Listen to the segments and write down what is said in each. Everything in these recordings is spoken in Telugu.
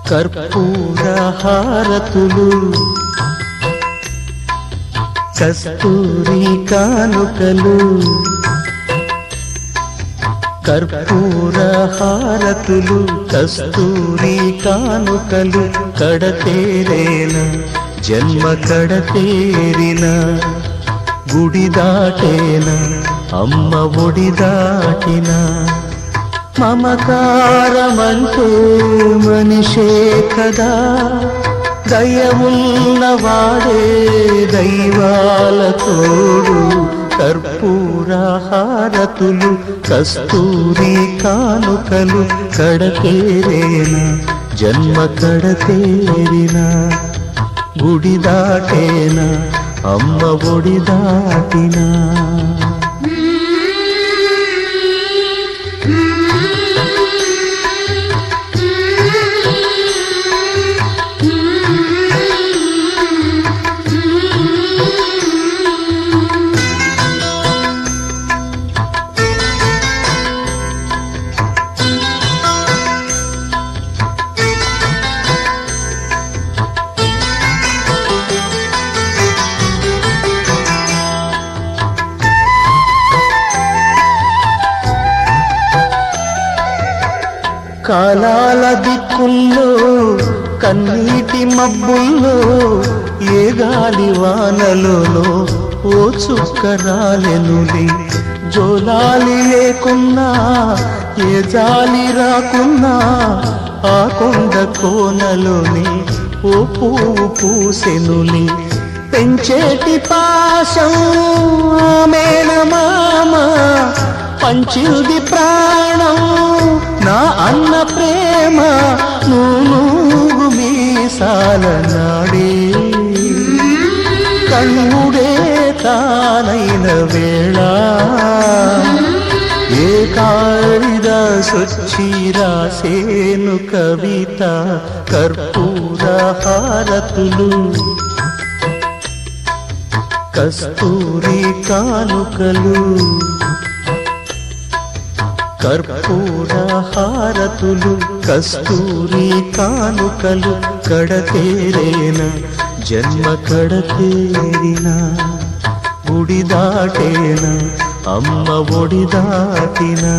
కర్పూర హారతులు కస్తూరి కానుకలు కర్పూర హారతులు కస్తూరి కానుకలు కడతేరేన జన్మ కడతేరిన గుడి దాటేన అమ్మ ఒడి దాటిన మమకారమంటే మనిషే కదా దయవున్నవాడే దైవాల తోడు కర్పూర హారతులు కస్తూరి కానుకలు కడతేరేన జన్మ కడతేరిన గుడి దాటేన అమ్మ ఒడి దాటినా కాలాల దిక్కుల్లో కన్నీటి మబ్బుల్లో ఏ గాలి వానలోనో ఓ చుక్క రాలెనులే జోలాలి లేకున్నా ఏ జాలి రాకున్నా ఆ కొండ కోనలోని ఓ పువ్వు పూసెనులే పెంచేటి పాశం ఆమెన మామ పంచింది ప్రాణం నా అన్న ప్రేమ నూనూగు మీసాల నాడే కన్నుడే తానైన వేళ ఏ కాళిదాసొచ్చి రాసేను కవిత కర్పూర హారతులు కస్తూరి కానుకలు కర్పూర హారతులు కస్తూరి కానుకలు కడతేరేన జన్మ కడతేరిన గుడి దాటేన అమ్మ ఒడి దాటినా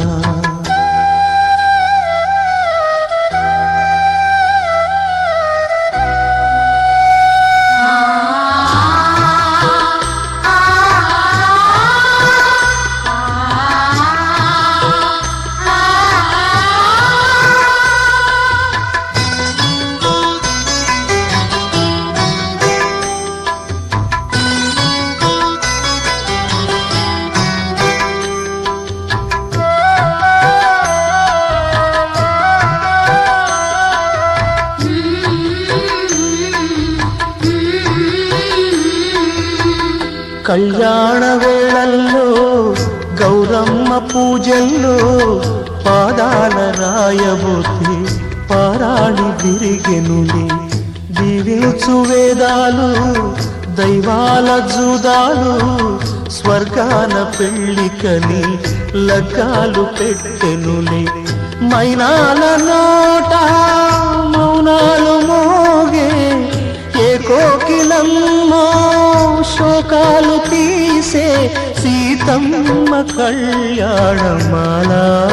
కళ్యాణ వేళల్లో గౌరమ్మ పూజల్లో పాదాల రాయబోతే పారాణి విరిగెనులే దీవించు వేదాలు దైవాల జూదాలు స్వర్గాన పెళ్ళికని లగ్గాలు పెట్టెనులే మైనాల నోట మౌనాలు మోగే ఏ కోకిలమ్మో శోకాలు తీసే సీతమ్మ కళ్యాణమాల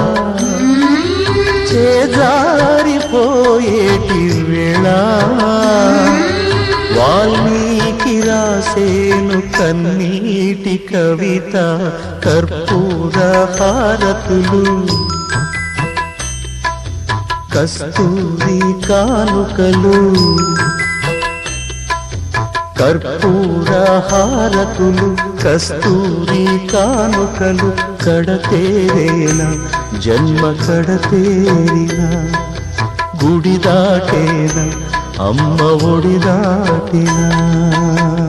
చేజారిపోయేటి వేళ వాల్మీకి రాసేను కన్నీటి కవిత కర్పూర హారతులు కస్తూరి కానుకలు కర్పూర హారతులు కస్తూరి కానుకలు కడతేరేన జన్మ కడతేరిన గుడి దాటేన అమ్మ ఒడి దాటినా